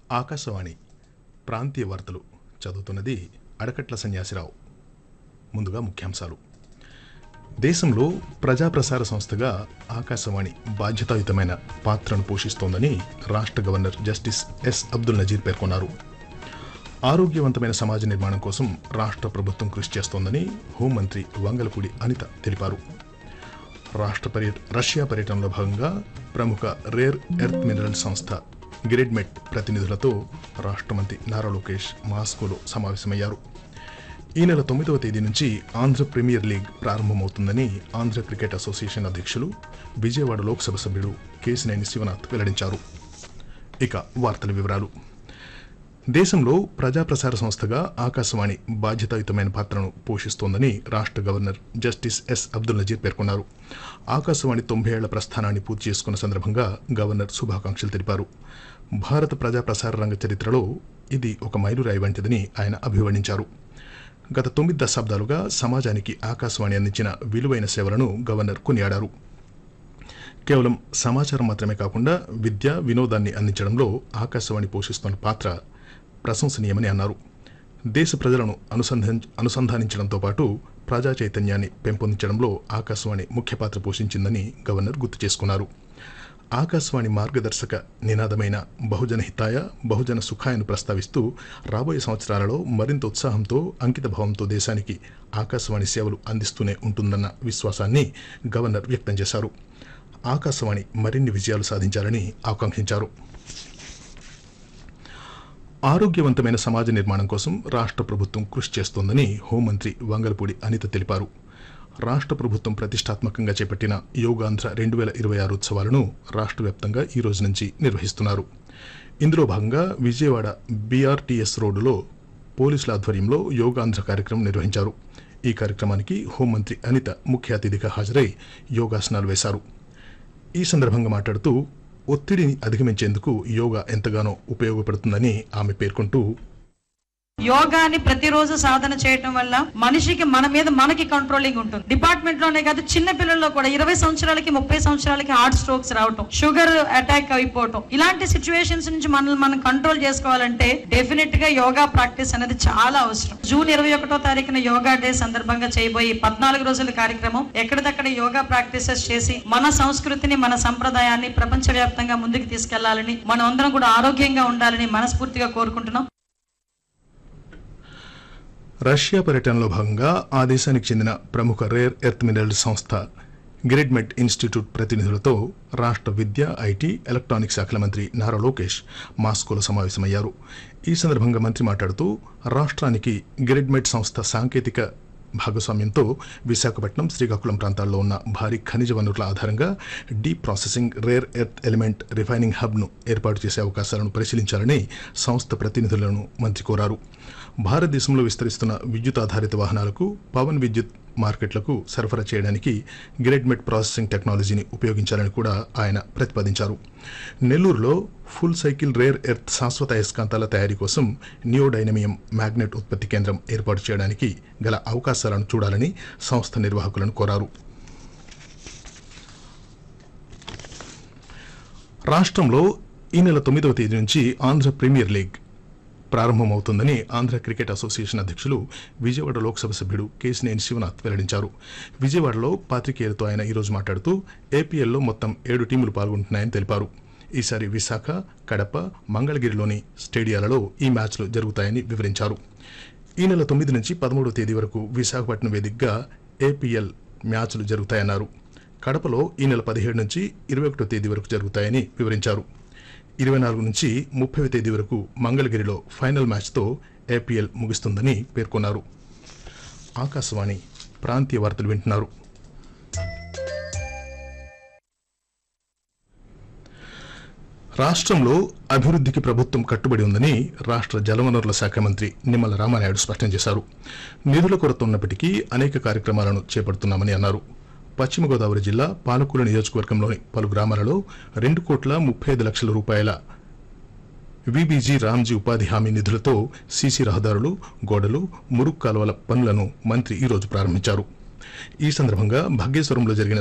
ఆకాశవాణి ప్రాంతీయ వార్తలు చదువుతున్నది అడకట్ల సన్యాసిరావు ముందుగా ముఖ్యాంశాలు దేశంలో ప్రజాప్రసార సంస్థగా ఆకాశవాణి బాధ్యతాయుతమైన పాత్రను పోషిస్తోందని రాష్ట్ర governor justice S Abdul Nazeer పేర్కొన్నారు ఆరోగ్యవంతమైన సమాజ నిర్మాణం కోసం రాష్ట్ర ప్రభుత్వం కృషి చేస్తోందని హోంమంత్రి వంగలపూడి అనిత తెలిపారు రాష్ట్ర పర్య రష్యా పర్యటనలో భాగంగా ప్రముఖ రేర్ ఎర్త్ మినరల్ సంస్థ గ్రిడ్మెట్ ప్రతినిధులతో రాష్ట్ర మంత్రి నారా లోకేష్ మాస్కోలో సమావేశమయ్యారు ఈ నెల తొమ్మిదవ తేదీ నుంచి ఆంధ్ర ప్రీమియర్ లీగ్ ప్రారంభమవుతుందని ఆంధ్ర క్రికెట్ అసోసియేషన్ అధ్యక్షులు విజయవాడ లోక్సభ సభ్యుడు కేసినేని శివనాథ్ వెల్లడించారు ఇక వార్తల వివరాలు దేశంలో ప్రజాప్రసార సంస్థగా ఆకాశవాణి బాధ్యతాయుతమైన పాత్రను పోషిస్తోందని రాష్ట్ర governor justice S Abdul Nazeer పేర్కొన్నారు ఆకాశవాణి తొంభై ఏళ్ల ప్రస్థానాన్ని పూర్తి చేసుకున్న సందర్భంగా గవర్నర్ శుభాకాంక్షలు తెలిపారు భారత ప్రజాప్రసార రంగ చరిత్రలో ఇది ఒక మైలురాయి వంటిదని ఆయన అభివర్ణించారు గత తొమ్మిది దశాబ్దాలుగా సమాజానికి ఆకాశవాణి అందించిన విలువైన సేవలను గవర్నర్ కొనియాడారు కేవలం సమాచారం మాత్రమే కాకుండా విద్య వినోదాన్ని అందించడంలో ఆకాశవాణి పోషిస్తున్న పాత్ర ప్రశంసనీయమని అన్నారు దేశ ప్రజలను అనుసంధాన అనుసంధానించడంతో పాటు ప్రజా చైతన్యాన్ని పెంపొందించడంలో ఆకాశవాణి ముఖ్య పాత్ర పోషించిందని గవర్నర్ గుర్తు చేసుకున్నారు ఆకాశవాణి మార్గదర్శక నినాదమైన బహుజన హితాయ బహుజన సుఖాయను ప్రస్తావిస్తూ రాబోయే సంవత్సరాలలో మరింత ఉత్సాహంతో అంకిత భావంతో దేశానికి ఆకాశవాణి సేవలు అందిస్తూనే ఉంటుందన్న విశ్వాసాన్ని గవర్నర్ వ్యక్తం చేశారు ఆకాశవాణి మరిన్ని విజయాలు సాధించాలని ఆకాంక్షించారు ఆరోగ్యవంతమైన సమాజ నిర్మాణం కోసం రాష్ట్ర ప్రభుత్వం కృషి చేస్తోందని హోంమంత్రి వంగలపూడి అనిత తెలిపారు రాష్ట్ర ప్రభుత్వం ప్రతిష్టాత్మకంగా చేపట్టిన యోగాంధ్ర రెండు వేల ఇరవై ఆరు ఉత్సవాలను రాష్ట్ర వ్యాప్తంగా ఈ రోజు నుంచి నిర్వహిస్తున్నారు ఇందులో భాగంగా విజయవాడ బీఆర్టీఎస్ రోడ్డులో పోలీసుల ఆధ్వర్యంలో యోగాంధ్ర కార్యక్రమం నిర్వహించారు ఈ కార్యక్రమానికి హోంమంత్రి అనిత ముఖ్య అతిథిగా హాజరై యోగాసనాలు వేశారు ఈ సందర్భంగా మాట్లాడుతూ ఒత్తిడిని అధిగమించేందుకు యోగా ఎంతగానో ఉపయోగపడుతుందని ఆమె పేర్కొంటూ యోగాని ప్రతిరోజు సాధన చేయటం వల్ల మనిషికి మన మీద మనకి కంట్రోలింగ్ ఉంటుంది డిపార్ట్మెంట్ లోనే కాదు చిన్న పిల్లల్లో కూడా ఇరవై సంవత్సరాలకి ముప్పై సంవత్సరాలకి హార్ట్ స్ట్రోక్స్ రావటం షుగర్ అటాక్ అయిపోవటం ఇలాంటి సిచ్యువేషన్స్ నుంచి మనల్ని మనం కంట్రోల్ చేసుకోవాలంటే డెఫినెట్ గా యోగా ప్రాక్టీస్ అనేది చాలా అవసరం జూన్ ఇరవై ఒకటో తారీఖున యోగా డే సందర్భంగా చేయబోయే పద్నాలుగు రోజుల కార్యక్రమం ఎక్కడిదక్కడ యోగా ప్రాక్టీసెస్ చేసి మన సంస్కృతిని మన సంప్రదాయాన్ని ప్రపంచవ్యాప్తంగా ముందుకు తీసుకెళ్లాలని మనం అందరం కూడా ఆరోగ్యంగా ఉండాలని మనస్ఫూర్తిగా కోరుకుంటున్నాం రష్యా పర్యటనలో భాగంగా ఆ దేశానికి చెందిన ప్రముఖ రేర్ ఎర్త్ మినరల్ సంస్థ గ్రిడ్మెట్ ఇన్స్టిట్యూట్ ప్రతినిధులతో రాష్ట్ర విద్య ఐటీ ఎలక్ట్రానిక్ శాఖల మంత్రి నారా లోకేష్ మాస్కోలో సమావేశమయ్యారు ఈ సందర్భంగా మంత్రి మాట్లాడుతూ రాష్ట్రానికి గ్రిడ్మెట్ సంస్థ సాంకేతిక భాగస్వామ్యంతో విశాఖపట్నం శ్రీకాకుళం ప్రాంతాల్లో ఉన్న భారీ ఖనిజ వనరుల ఆధారంగా deep processing rare earth element refining హబ్ను ఏర్పాటు చేసే అవకాశాలను పరిశీలించాలని సంస్థ ప్రతినిధులను మంత్రి కోరారు భారతదేశంలో విస్తరిస్తున్న విద్యుత్ ఆధారిత వాహనాలకు పవన్ విద్యుత్ మార్కెట్లకు సరఫరా చేయడానికి గ్రెడ్మెట్ ప్రాసెసింగ్ టెక్నాలజీని ఉపయోగించాలని కూడా ఆయన ప్రతిపాదించారు నెల్లూరులో ఫుల్ సైకిల్ రేర్ ఎర్త్ శాశ్వత అయస్కాంతాల తయారీ కోసం నియోడైనమియం మ్యాగ్నెట్ ఉత్పత్తి కేంద్రం ఏర్పాటు చేయడానికి గల అవకాశాలను చూడాలని సంస్థ నిర్వాహకులను కోరారు రాష్ట్రంలో ఈ నెల తొమ్మిదవ తేదీ నుంచి ఆంధ్ర ప్రీమియర్ లీగ్ ప్రారంభమవుతుందని ఆంధ్ర క్రికెట్ అసోసియేషన్ అధ్యక్షులు విజయవాడ లోక్సభ సభ్యుడు కేసినేని శివనాథ్ వెల్లడించారు విజయవాడలో పాత్రికేయులతో ఆయన ఈరోజు మాట్లాడుతూ ఏపీఎల్లో మొత్తం ఏడు టీములు పాల్గొంటున్నాయని తెలిపారు ఈసారి విశాఖ కడప మంగళగిరిలోని స్టేడియాలలో ఈ మ్యాచ్లు జరుగుతాయని వివరించారు ఈ నెల తొమ్మిది నుంచి పదమూడవ తేదీ వరకు విశాఖపట్నం వేదికగా ఏపీఎల్ మ్యాచ్లు జరుగుతాయన్నారు కడపలో ఈ నెల పదిహేడు నుంచి ఇరవై ఒకటో తేదీ వరకు జరుగుతాయని వివరించారు ఇరవై నాలుగు నుంచి ముప్పై తేదీ వరకు మంగళగిరిలో ఫైనల్ మ్యాచ్తో ఏపీఎల్ ముగుస్తుందని పేర్కొన్నారు ఆకాశవాణి ప్రాంతీయ వార్తలు వింటున్నారు రాష్ట్రంలో అభివృద్ధికి ప్రభుత్వం కట్టుబడి ఉందని రాష్ట్ర జలవనరుల శాఖ మంత్రి నిమ్మల రామానాయుడు స్పష్టం చేశారు నిధుల కొరత ఉన్నప్పటికీ అనేక కార్యక్రమాలను చేపడుతున్నామని అన్నారు పశ్చిమ గోదావరి జిల్లా పాలకూరు నియోజకవర్గంలోని పలు గ్రామాలలో రెండు కోట్ల ముప్పై ఐదు లక్షల రూపాయల విబీజీ రామ్జీ ఉపాధి హామీ నిధులతో సీసీ రహదారులు గోడలు మురుగు కాలువల పనులను మంత్రి ఈరోజు ప్రారంభించారు ఈ సందర్భంగా భగ్గేశ్వరంలో జరిగిన